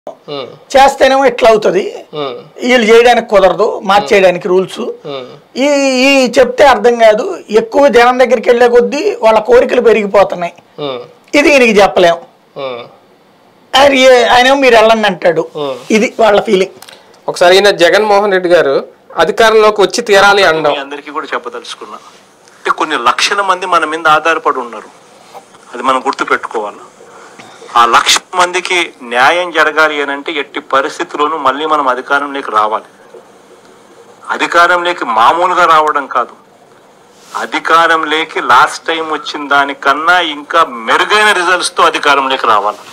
ఉమ్, చేస్తేనేమో ఇట్లా అవుతుంది ఉమ్, వీళ్ళు చేయడానికి కుదరదు మార్చేయడానికి రూల్స్ ఉమ్, ఈ ఈ చెప్తే అర్థం కాదు ఎక్కువ జనం దగ్గరికి వెళ్ళే కొద్దీ వాళ్ళ కోరికలు పెరిగిపోతున్నాయి ఉమ్, ఇది ఈయనకి చెప్పలేం ఉమ్. ఆయన ఏ- ఆయనేమో మీరు వెళ్ళండి అంటాడు Hmm. ఇది వాళ్ళ ఫీలింగ్ ఒకసారి ఈయన జగన్మోహన్ రెడ్డి గారు అధికారంలోకి వచ్చి తీరాలి అనడం మీ అందరికీ కూడా చెప్పదలుచుకున్నా అంటే కొన్ని లక్షల మంది మన మీద ఆధారపడి ఉన్నారు అది మనం గుర్తు పెట్టుకోవాలి ఆ లక్ష మందికి న్యాయం జరగాలి అని అంటే ఎట్టి పరిస్థితుల్లోనూ మళ్ళీ మనం అధికారంలోకి రావాలి అధికారంలోకి మామూలుగా రావడం కాదు అధికారంలోకి లాస్ట్ టైం వచ్చిన దానికన్నా ఇంకా మెరుగైన రిజల్ట్స్ తో అధికారంలోకి రావాలి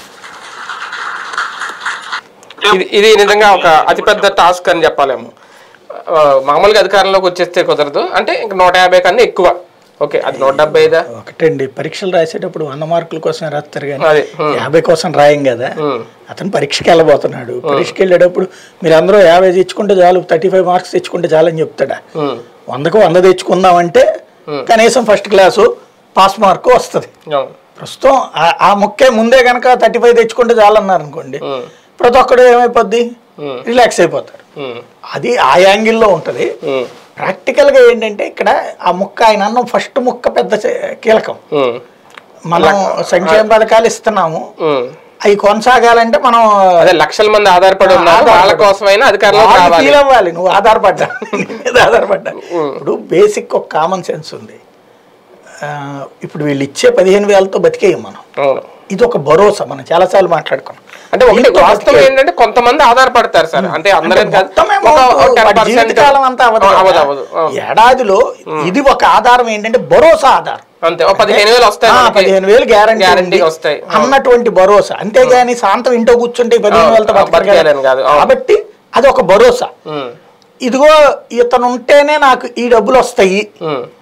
ఇది ఇది నిజంగా ఒక అతిపెద్ద టాస్క్ అని చెప్పాలేమో ఆ, మామూలుగా అధికారంలోకి వచ్చేస్తే కుదరదు అంటే ఇంక నూట యాభై కన్నా ఎక్కువ ఓకే అది నూట డెబ్బై ఐదా ఒకటండి పరీక్షలు రాసేటప్పుడు వంద మార్కుల కోసం రాస్తారు కానీ అదే ఉమ్, యాభై కోసం రాయం కదా ఉమ్, అతను పరీక్షకి వెళ్ళబోతున్నాడు పరీక్షకి వెళ్ళేటప్పుడు మీరు అందరూ యాభై తెచ్చుకుంటే చాలు థర్టీ ఫైవ్ మార్క్స్ తెచ్చుకుంటే చాలని చెప్తాడా ఉమ్, వందకు వంద తెచ్చుకుందామంటే కనీసం ఫస్ట్ క్లాసు పాస్ మార్కు వస్తుంది అవును, ప్రస్తుతం ఆ- ఆ ముక్కే ముందే కనుక థర్టీ ఫైవ్ తెచ్చుకుంటే చాలన్నారు అనుకోండి ఉమ్, ప్రతి ఒక్కడు ఏమైపోద్ది ఉమ్, రిలాక్స్ అయిపోతాడు ఉమ్, అది ఆ యాంగిల్లో ఉంటుంది ఉమ్, ప్రాక్టికల్గా ఏంటంటే ఇక్కడ ఆ ముక్క ఆయన అన్నం ఫస్ట్ ముక్క పెద్ద చే- కీలకం ఉమ్, మనం సంక్షేమ పథకాలు ఇస్తున్నాము ఉమ్. అవి కొనసాగాలంటే మనం అదే లక్షల మంది ఆధారపడి ఉన్నారు వాళ్ళ కోసమైనా అధికారంలోకి వాళ్ళు రావాలి ఫీల్ అవ్వాలి నువ్వు ఆధారపడ్డా నీ మీద ఆధారపడ్డా ఇప్పుడు బేసిక్ ఒక కామన్ సెన్స్ ఉంది ఆ, ఇప్పుడు వీళ్ళు ఇచ్చే పదిహేను వేలతో బతికేయం మనం అవును ఇది ఒక భరోసా మనం చాలాసార్లు మాట్లాడుకున్నాం అంటే ఒకటి దీంతో వాస్తవం బతికే- ఏంటంటే కొంతమంది ఆధారపడతారు సార్ అంటే అందరం అంటే కాదు. మొత్తం ఒక- amount ఒక 10% వాడి జీవితకాలం అంతా అవ్వదు అవ్వదు కదా. అవ్వదు అవును. ఏడాదిలో ఇది ఒక ఆధారం ఏంటంటే భరోసా ఆధారం అంతే ఒక పదిహేను వేలు వస్తాయి ఆ, మనకి. పదిహేను వేలు గ్యారంటీ Guarantee వస్తాయి. అవును. అన్నటువంటి భరోసా అంతేగాని సాయంత్రం ఇంట్లో కూర్చుంటే ఈ పదిహేను అవును. వేలతో ఆ, బతకగలం. బతకలేను కాదు. అవును. కాబట్టి అది ఒక భరోసా ఉమ్, ఇదిగో ఇతను ఉంటేనే నాకు ఈ డబ్బులు వస్తాయి ఉమ్,